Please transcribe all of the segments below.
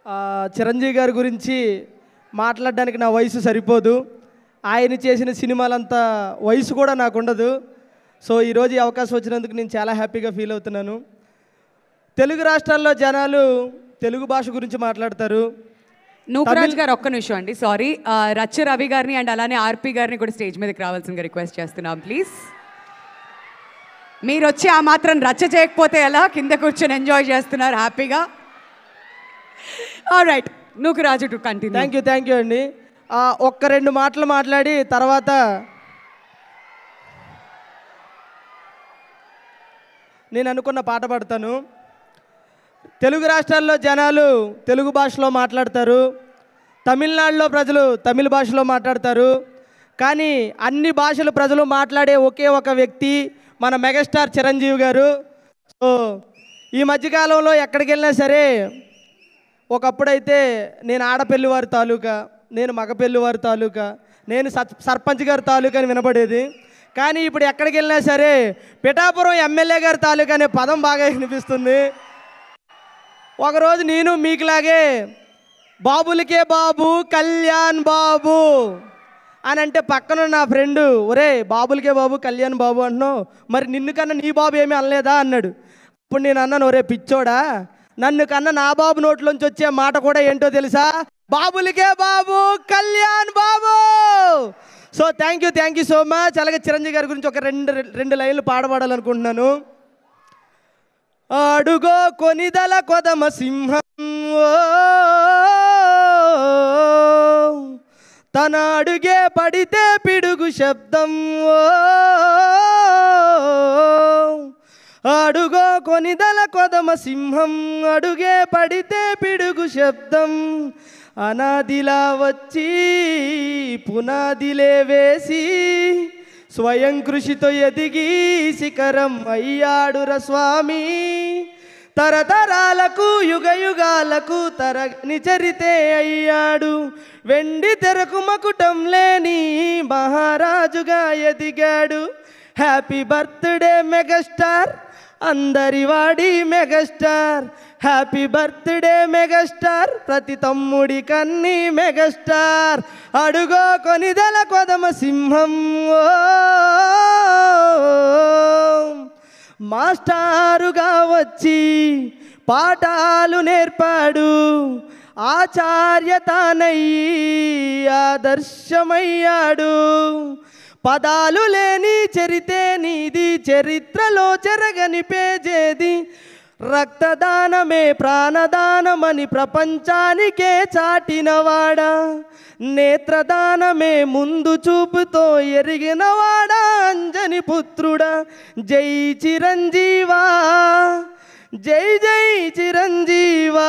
ఆ, చిరంజీవి గారి గురించి మాట్లాడడానికి నా వయసు సరిపోదు ఆయన చేసిన సినిమాలంత వయసు కూడా నాకు ఉండదు సో ఈరోజు ఈ అవకాశం వచ్చినందుకు నేను చాలా హ్యాపీగా ఫీల్ అవుతున్నాను తెలుగు రాష్ట్రాల్లో జనాలు తెలుగు భాష గురించి మాట్లాడతారు నూకరాజ్ గారు ఒక్క నిమిషం అండి సారీ రచ్చ రవి గారిని అండ్ అలానే ఆర్పి గారిని కూడా స్టేజ్ మీదకి రావాల్సిందిగా రిక్వెస్ట్ చేస్తున్నాం ప్లీజ్ మీరు వచ్చి ఆ మాత్రం రచ్చ చేయకపోతే ఎలా కింద కూర్చొని ఎంజాయ్ చేస్తున్నారు హ్యాపీగా right Nookaraju to continue thank you thank you అండి ఆ, ఒక్క రెండు మాటలు మాట్లాడి తర్వాత నేను అనుకున్న పాట పాడతాను తెలుగు రాష్ట్రాల్లో జనాలు తెలుగు భాషలో మాట్లాడతారు తమిళనాడులో ప్రజలు తమిళ భాషలో మాట్లాడతారు కానీ అన్ని భాషల ప్రజలు మాట్లాడే ఒకే ఒక వ్యక్తి మన మెగాస్టార్ చిరంజీవి గారు సో ఈ మధ్యకాలంలో ఎక్కడికి వెళ్ళినా సరే ఒకప్పుడైతే నేను ఆడపెళ్లి వారి తాలూకా నేను మగపెళ్లి వారి తాలూకా నేను సర్ సర్పంచ్ గారి తాలూకా అని వినపడేది కానీ ఇప్పుడు ఎక్కడికి వెళ్ళినా సరే పిఠాపురం ఎమ్మెల్యే గారి తాలూకా అనే పదం బాగా వినిపిస్తుంది ఒకరోజు నేను మీకులాగే బాబులకే బాబు కళ్యాణ్ బాబు అని అంటే పక్కన నా ఫ్రెండ్ ఒరే బాబులకే బాబు కళ్యాణ్ బాబు అంటున్నావు మరి నిన్ను కన్నా నీ బాబు ఏమీ అనలేదా అన్నాడు అప్పుడు నేను అన్నాను ఒరే పిచ్చోడా నన్ను కన్నా నా బాబు నోట్లోంచి వచ్చే మాట కూడా ఏంటో తెలుసా బాబులకే Babu Kalyan Babu so thank you thank you so much అలాగే చిరంజీవి గారి గురించి ఒక రెండు రెండు లైన్లు పాడబడాలనుకుంటున్నాను అడుగో కొనిదల కొదమ సింహం ఓ, తన అడుగే పడితే పిడుగు శబ్దం ఓ, అడుగో కొనిదల కొదమ సింహం అడుగే పడితే పిడుగు శబ్దం అనాదిలా వచ్చి పునాదిలే వేసి స్వయం కృషితో ఎదిగి శిఖరం అయ్యాడుర స్వామి తరతరాలకు యుగ యుగాలకు తరగని చరితే అయ్యాడు వెండి తెరకు మకుటం లేని మహారాజుగా ఎదిగాడు హ్యాపీ బర్త్డే మెగాస్టార్ అందరి వాడి మెగాస్టార్ హ్యాపీ బర్త్డే మెగాస్టార్ ప్రతి తమ్ముడి కన్ని మెగాస్టార్ అడుగో కొనిదల కొదమ సింహం ఓ మాస్టారుగా వచ్చి పాఠాలు నేర్పాడు ఆచార్య తానయ్యి ఆదర్శమయ్యాడు పదాలు లేని చరితే నీది చరిత్రలో చెరగని పేజేది రక్తదానమే ప్రాణదానమని ప్రపంచానికే చాటినవాడా నేత్రదానమే ముందు చూపుతో ఎరిగినవాడా అంజని పుత్రుడా జై చిరంజీవా జై జై చిరంజీవా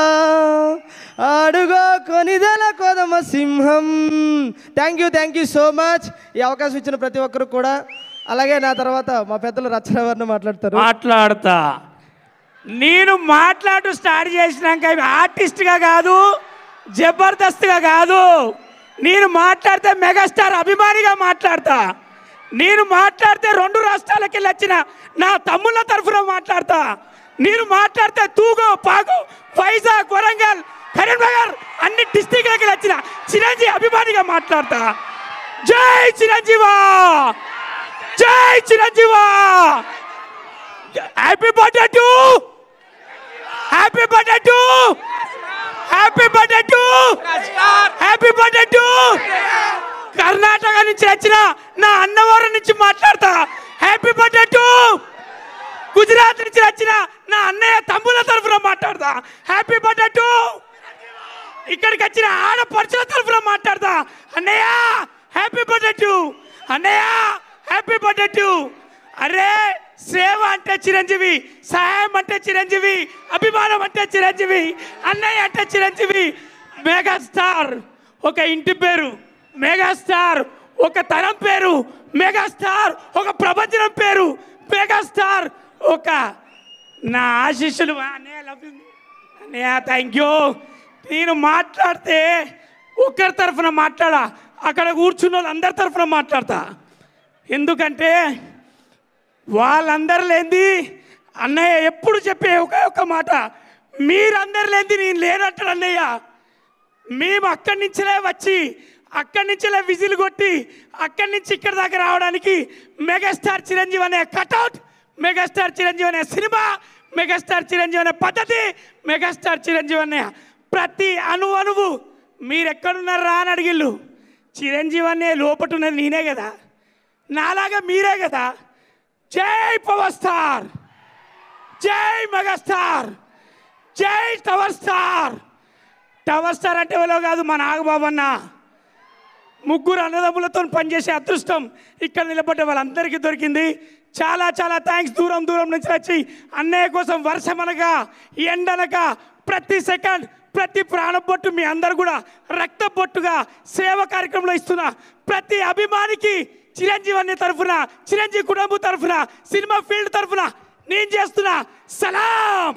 అడుగో కొనిదల కొదమ సింహం thank you thank you so much ఈ అవకాశం ఇచ్చిన ప్రతి ఒక్కరు కూడా అలాగే నా తర్వాత మా పెద్దలు రచనవర్ణ మాట్లాడతారు మాట్లాడతా నేను మాట్లాడు స్టార్ట్ చేసినాక ఇవి ఆర్టిస్ట్గా కాదు జబర్దస్త్గా కాదు నేను మాట్లాడితే మెగాస్టార్ అభిమానిగా మాట్లాడతా నేను మాట్లాడితే రెండు రాష్ట్రాలకి వెళ్ళి వచ్చిన నా తమ్ముళ్ళ తరఫున మాట్లాడతా నేను మాట్లాడితే తూగు పాగు వైజాగ్ వరంగల్ కరీంనగర్ అన్ని డిస్టిక్లకి వచ్చిన చిరంజీవి అభిమానిగా మాట్లాడతా జై చిరంజీవా జై చిరంజీవా happy birthday to happy birthday to happy birthday to happy birthday to Karnataka నుంచి వచ్చిన నా అన్నవరం నుంచి మాట్లాడతా హ్యాపీ బర్త్డే టు గుజరాత్ నుంచి వచ్చిన నా అన్నయ్య తమ్ముల తరఫున మాట్లాడతా హ్యాపీ బర్త్డే టు ఇక్కడికి వచ్చిన ఆడపడుచుల తరఫున మాట్లాడతా అన్నయ్య హ్యాపీ బర్త్డే టు అన్నయ్య హ్యాపీ బర్త్డే టు అరే సేవ అంటే చిరంజీవి సహాయం అంటే చిరంజీవి అభిమానం అంటే చిరంజీవి అన్నయ్య అంటే చిరంజీవి మెగాస్టార్ ఒక ఇంటి పేరు మెగాస్టార్ ఒక తరం పేరు మెగాస్టార్ ఒక ప్రపంచం పేరు మెగాస్టార్ ఒక నా ఆశీస్సులు అన్నయ్య లవ్ యూ అన్నయ్య థ్యాంక్ యూ నేను మాట్లాడితే ఒక్కరి తరఫున మాట్లాడా అక్కడ కూర్చున్న వాళ్ళందరి తరఫున మాట్లాడతా ఎందుకంటే వాళ్ళందరూ లేంది అన్నయ్య ఎప్పుడు చెప్పే ఒకే ఒక మాట మీరందరు లేని నేను లేనట్టు అన్నయ్య మేము అక్కడి నుంచిలే వచ్చి అక్కడి నుంచిలే విజిల్ కొట్టి అక్కడి నుంచి ఇక్కడ దాకా రావడానికి మెగాస్టార్ చిరంజీవి అనే కటౌట్ మెగాస్టార్ చిరంజీవి అనే సినిమా మెగాస్టార్ చిరంజీవి అనే పద్ధతి మెగాస్టార్ చిరంజీవి అనే ప్రతి అణు అణువు మీరు ఎక్కడున్నారా అని అడిగిళ్ళు చిరంజీవి అనే లోపట ఉన్నది నేనే కదా నాలాగా మీరే కదా జై పవర్ స్టార్ జై మెగాస్టార్ జై టవర్ స్టార్ టవర్ స్టార్ అంటే ఎవరో కాదు మా నాగబాబు అన్న ముగ్గురు అన్నదమ్ములతో పనిచేసే అదృష్టం ఇక్కడ నిలబడ్డ వాళ్ళందరికీ దొరికింది చాలా చాలా థ్యాంక్స్ దూరం దూరం నుంచి వచ్చి అన్నయ్య కోసం వర్షమనగా ఎండనగా ప్రతి సెకండ్ ప్రతి ప్రాణబొట్టు మీ అందరు కూడా రక్త బొట్టుగా సేవ కార్యక్రమంలో ఇస్తున్న ప్రతి అభిమానికి చిరంజీవి అనే తరఫున చిరంజీవి కుటుంబం తరఫున సినిమా ఫీల్డ్ తరఫున నేను చేస్తున్నా సలాం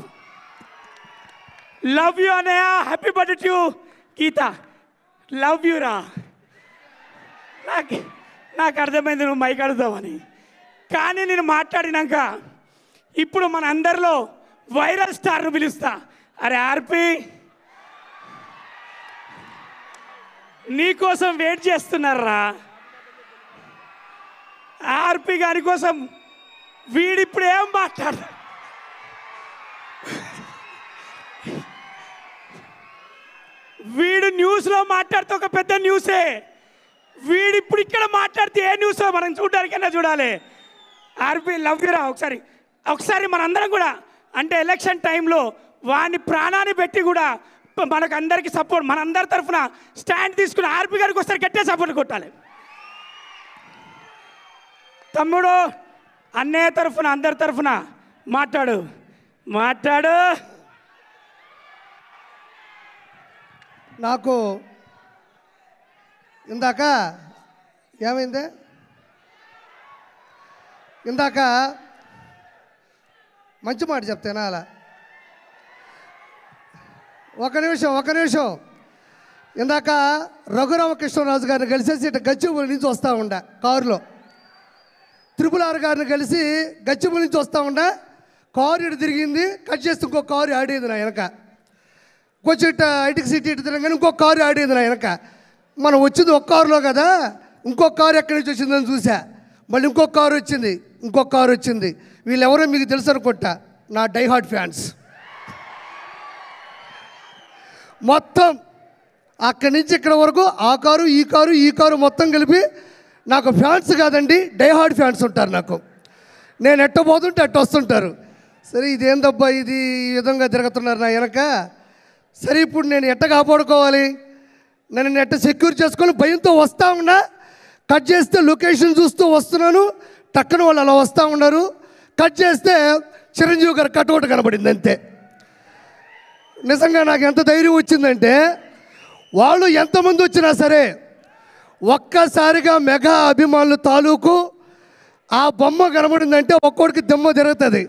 లవ్ యూ అనయ్య happy birthday to Geetha love you రా నాకు నాకు అర్థమైంది నువ్వు మైక్ అడుగుతావని కానీ నేను మాట్లాడినాక ఇప్పుడు మన అందరిలో వైరల్ స్టార్ను పిలుస్తా అరే ఆర్పి నీకోసం వెయిట్ చేస్తున్నారా ఆర్పి గారి కోసం వీడిప్పుడు ఏం మాట్లాడు వీడు న్యూస్లో మాట్లాడితే ఒక పెద్ద న్యూసే వీడు ఇప్పుడు ఇక్కడ మాట్లాడితే ఏ న్యూస్ మనం చూడడానికైనా చూడాలి ఆర్పి లవ్ యూరా ఒకసారి ఒకసారి మనందరం కూడా అంటే ఎలక్షన్ టైంలో వాని ప్రాణాన్ని పెట్టి కూడా ప- మనకు అందరికి సపోర్ట్ మనందరి తరఫున స్టాండ్ తీసుకుని ఆర్పి గారికి ఒకసారి గట్టే సపోర్ట్ కొట్టాలి తమ్ముడు అన్నయ్య తరఫున అందరి తరఫున మాట్లాడు మాట్లాడు నాకు ఇందాక ఏమైంది ఇందాక మంచి మాట చెప్తేనా అలా ఒక నిమిషం ఒక నిమిషం ఇందాక రఘురామకృష్ణరాజు గారిని కలిసేసి ఇటు గచ్చిబౌలి నుంచి వస్తూ ఉండే కారులో త్రిపుల్ ఆర్ గారిని కలిసి గచ్చిబౌలి నుంచి వస్తూ ఉండే కారు ఇటు తిరిగింది కట్ చేస్తే ఇంకో కారు ఆడేది నా వెనక కొంచెం ఇట్ట ఐటికి సిటీ ఇటు తిరగగానే ఇంకో కారు ఆడేది నా వెనక మనం వచ్చింది ఒక కారులో కదా ఇంకో కారు ఎక్కడి నుంచి వచ్చిందని చూసా మళ్ళీ ఇంకొక కారు వచ్చింది ఇంకొక కారు వచ్చింది వీళ్ళెవరో మీకు తెలుసు అనుకుంటా నా డైహార్ట్ ఫ్యాన్స్ మొత్తం అక్కడి నుంచి ఇక్కడ వరకు ఆ కారు ఈ కారు ఈ కారు మొత్తం కలిపి నాకు ఫ్యాన్స్ కాదండి డైహార్డ్ ఫ్యాన్స్ ఉంటారు నాకు నేను ఎట్ట పోతుంటే అట్ట వస్తుంటారు సరే ఇదేందబ్బా ఇది ఈ విధంగా తిరుగుతున్నారు నా వెనక సరే ఇప్పుడు నేను ఎట్ట కాపాడుకోవాలి నన్ను ఎట్ట సెక్యూర్ చేసుకొని భయంతో వస్తూ ఉన్నా కట్ చేస్తే లొకేషన్ చూస్తూ వస్తున్నాను టక్కన వాళ్ళు అలా వస్తూ ఉన్నారు కట్ చేస్తే చిరంజీవి గారు కట్అవుట్ కనబడింది అంతే నిజంగా నాకు ఎంత ధైర్యం వచ్చిందంటే వాళ్ళు ఎంతమంది వచ్చినా సరే ఒక్కసారిగా మెగా అభిమానులు తాలూకు ఆ బొమ్మ కనబడిందంటే ఒక్కోడికి దెమ్మ తిరుగుతుంది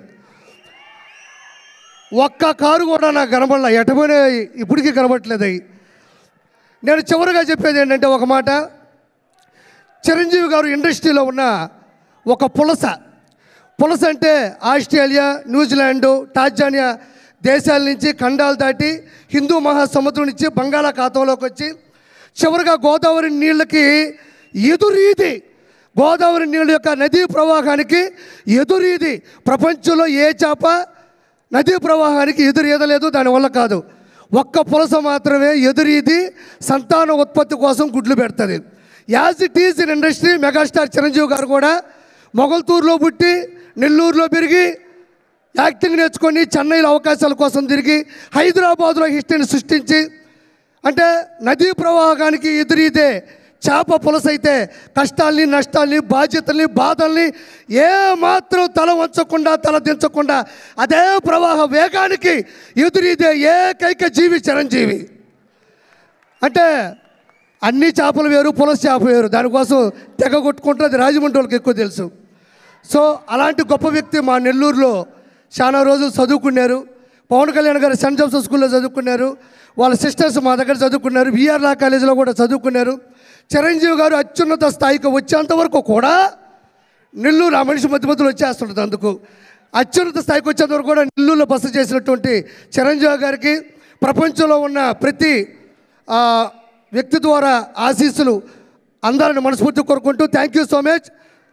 ఒక్క కారు కూడా నాకు కనబడలే ఎటపోయినా ఇప్పటికీ కనబడట్లేదు అవి నేను చివరిగా చెప్పేది ఏంటంటే ఒక మాట చిరంజీవి గారు ఇండస్ట్రీలో ఉన్న ఒక పులస పులస అంటే ఆస్ట్రేలియా న్యూజిలాండ్ టాంజానియా దేశాల నుంచి ఖండాలు దాటి హిందూ మహాసముద్రం నుంచి బంగాళాఖాతంలోకి వచ్చి చివరిగా గోదావరి నీళ్ళకి ఎదురీది గోదావరి నీళ్ళ యొక్క నదీ ప్రవాహానికి ఎదురీది ప్రపంచంలో ఏ చేప నదీ ప్రవాహానికి ఎదురు ఈదలేదు దానివల్ల కాదు ఒక్క పులస మాత్రమే ఎదురీది సంతాన ఉత్పత్తి కోసం గుడ్లు పెడుతుంది as it is in industry megastar Chiranjeevi గారు కూడా మొగల్తూరులో పుట్టి నెల్లూరులో పెరిగి యాక్టింగ్ నేర్చుకొని చెన్నైలో అవకాశాల కోసం తిరిగి హైదరాబాద్లో హిస్టరీని సృష్టించి అంటే నదీ ప్రవాహానికి ఎదురీదే చేప పులసైతే కష్టాల్ని నష్టాల్ని బాధ్యతల్ని బాధల్ని ఏ మాత్రం తల వంచకుండా తల దించకుండా అదే ప్రవాహ వేగానికి ఎదురీదే ఏకైక జీవి చిరంజీవి అంటే అన్ని చేపలు వేరు పులస చేప వేరు దానికోసం తెగ కొట్టుకుంటుంది రాజమండ్రి వాళ్ళకి ఎక్కువ తెలుసు సో అలాంటి గొప్ప వ్యక్తి మా నెల్లూరులో చాలా రోజులు చదువుకున్నారు పవన్ కళ్యాణ్ గారు సెంట్ జోసెఫ్ స్కూల్లో చదువుకున్నారు వాళ్ళ సిస్టర్స్ మా దగ్గర చదువుకున్నారు విఆర్ లా కాలేజీలో కూడా చదువుకున్నారు చిరంజీవి గారు అత్యున్నత స్థాయికి వచ్చేంత వరకు కూడా నెల్లూరు ఆ మనిషి మధ్య మధ్యలో వచ్చేస్తుంటుంది అందుకు అత్యున్నత స్థాయికి వచ్చేంత వరకు కూడా నెల్లూరులో బస చేసినటువంటి చిరంజీవి గారికి ప్రపంచంలో ఉన్న ప్రతి ఆ, వ్యక్తి ద్వారా ఆశీస్సులు అందాలని మనస్ఫూర్తి కోరుకుంటూ థ్యాంక్ యూ సో మచ్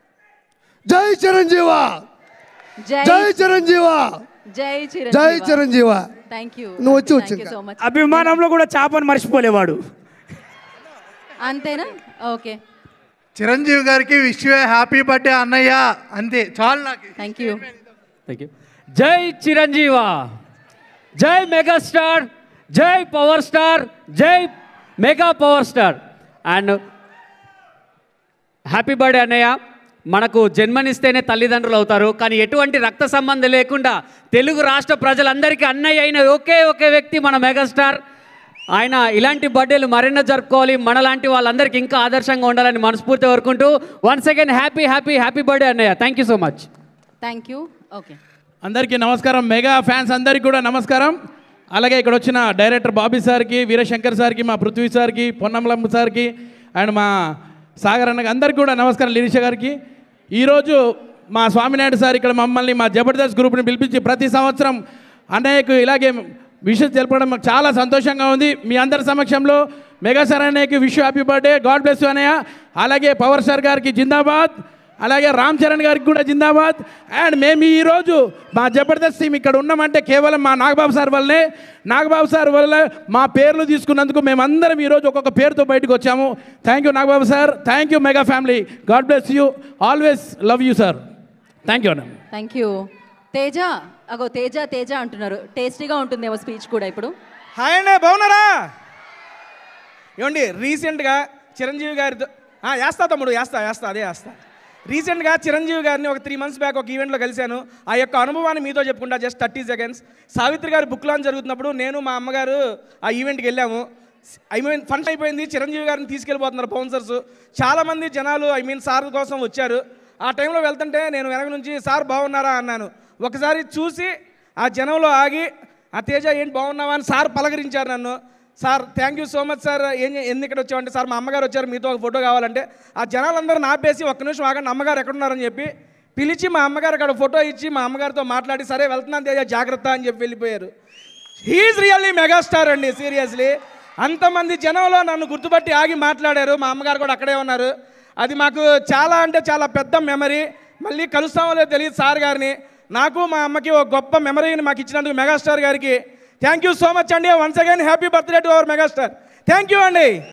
జై చిరంజీవ జై జై చిరంజీవ జై జై చిరంజీవి చిరంజీవ థ్యాంక్ యూ నువ్వు వచ్చి థ్యాంక్ వచ్చు యూ ఇంకా. సో మచ్ అభిమానంలో కూడా చేపని మర్చిపోలేవాడు అంతేనా ఓకే చిరంజీవి గారికి విష్ హ్యాపీ బర్త్డే అన్నయ్య అంతే చాలు నాకు థ్యాంక్ యూ థ్యాంక్ యూ జై చిరంజీవ జై మెగాస్టార్ జై పవర్ స్టార్ జై mega power star and happy birthday అన్నయ్య మనకు జన్మనిస్తేనే తల్లిదండ్రులు అవుతారు కానీ ఎటువంటి రక్త సంబంధం లేకుండా తెలుగు రాష్ట్ర ప్రజలందరికీ అన్నయ్య అయిన ఒకే ఒకే వ్యక్తి మన మెగాస్టార్ ఆయన ఇలాంటి బర్త్డేలు మరెన్నో జరుపుకోవాలి మనలాంటి వాళ్ళందరికీ ఇంకా ఆదర్శంగా ఉండాలని మనస్ఫూర్తి కోరుకుంటూ once again happy happy happy birthday అన్నయ్య thank you so much thank you okay అందరికీ నమస్కారం మెగా ఫ్యాన్స్ అందరికీ కూడా నమస్కారం అలాగే ఇక్కడ వచ్చిన డైరెక్టర్ బాబీ సార్కి వీరశంకర్ సార్కి మా పృథ్వీ సార్కి పొన్నమలమ్మ సార్కి అండ్ మా సాగర్ అన్నకి అందరికీ కూడా నమస్కారం లిరీష గారికి ఈరోజు మా స్వామినాయుడు సార్ ఇక్కడ మమ్మల్ని మా జబర్దస్త్ గ్రూప్ని పిలిపించి ప్రతి సంవత్సరం అన్నయ్యకు ఇలాగే విషయం తెలపడం మాకు చాలా సంతోషంగా ఉంది మీ అందరి సమక్షంలో మెగా సార్ అన్నయ్యకి wish happy birthday God bless you అన్నయ్య అలాగే పవర్ స్టార్ గారికి జిందాబాద్ అలాగే రామ్ చరణ్ గారికి కూడా జిందాబాద్ అండ్ మేము ఈరోజు మా జబర్దస్త్ టీం ఇక్కడ ఉన్నామంటే కేవలం మా నాగబాబు సార్ వల్లనే నాగబాబు సార్ వల్ల మా పేర్లు తీసుకున్నందుకు మేమందరం ఈరోజు ఒక్కొక్క పేరుతో బయటకు వచ్చాము thank you Nagababu sir thank you mega family God bless you always love you sir thank you అన్న థ్యాంక్ యూ తేజ అగో తేజ తేజ అంటున్నారు టేస్టీగా ఉంటుందేమో స్పీచ్ కూడా ఇప్పుడు హాయ్ అండి బాగున్నారా ఏమండి రీసెంట్గా చిరంజీవి గారితో ఆ, వేస్తా తమ్ముడు వేస్తా వేస్తా అదే వేస్తా రీసెంట్గా చిరంజీవి గారిని ఒక త్రీ మంత్స్ బ్యాక్ ఒక ఈవెంట్లో కలిశాను ఆ యొక్క అనుభవాన్ని మీతో చెప్పుకుంటా జస్ట్ థర్టీ సెకండ్స్ సావిత్రి గారి బుక్ లాంచ్ జరుగుతున్నప్పుడు నేను మా అమ్మగారు ఆ ఈవెంట్కి వెళ్ళాము ఐ మీన్ ఫండ్ అయిపోయింది చిరంజీవి గారిని తీసుకెళ్ళిపోతున్నారు బౌన్సర్స్ చాలామంది జనాలు ఐ మీన్ సార్ కోసం వచ్చారు ఆ టైంలో వెళ్తుంటే నేను వెనక నుంచి సార్ బాగున్నారా అన్నాను ఒకసారి చూసి ఆ జనంలో ఆగి ఆ తేజ ఏంటి బాగున్నావా అని సార్ పలకరించారు నన్ను sir thank you so much sir ఏం ఎందుకు ఇక్కడ వచ్చామంటే సార్ మా అమ్మగారు వచ్చారు మీతో ఒక ఫోటో కావాలంటే ఆ జనాలందరూ నాపేసి ఒక్క నిమిషం ఆగండి అమ్మగారు ఎక్కడున్నారని చెప్పి పిలిచి మా అమ్మగారు అక్కడ ఫోటో ఇచ్చి మా అమ్మగారితో మాట్లాడి సరే వెళ్తున్నాను తేజ జాగ్రత్త అని చెప్పి వెళ్ళిపోయారు హీఈస్ రియల్లీ మెగాస్టార్ అండి సీరియస్లీ అంతమంది జనంలో నన్ను గుర్తుపట్టి ఆగి మాట్లాడారు మా అమ్మగారు కూడా అక్కడే ఉన్నారు అది మాకు చాలా అంటే చాలా పెద్ద మెమరీ మళ్ళీ కలుస్తామో లేదో తెలియదు సార్ గారిని నాకు మా అమ్మకి ఒక గొప్ప మెమరీని మాకు ఇచ్చినందుకు మెగాస్టార్ గారికి థ్యాంక్ యూ సో మచ్ అండి once again happy birthday to our megastar thank you అండి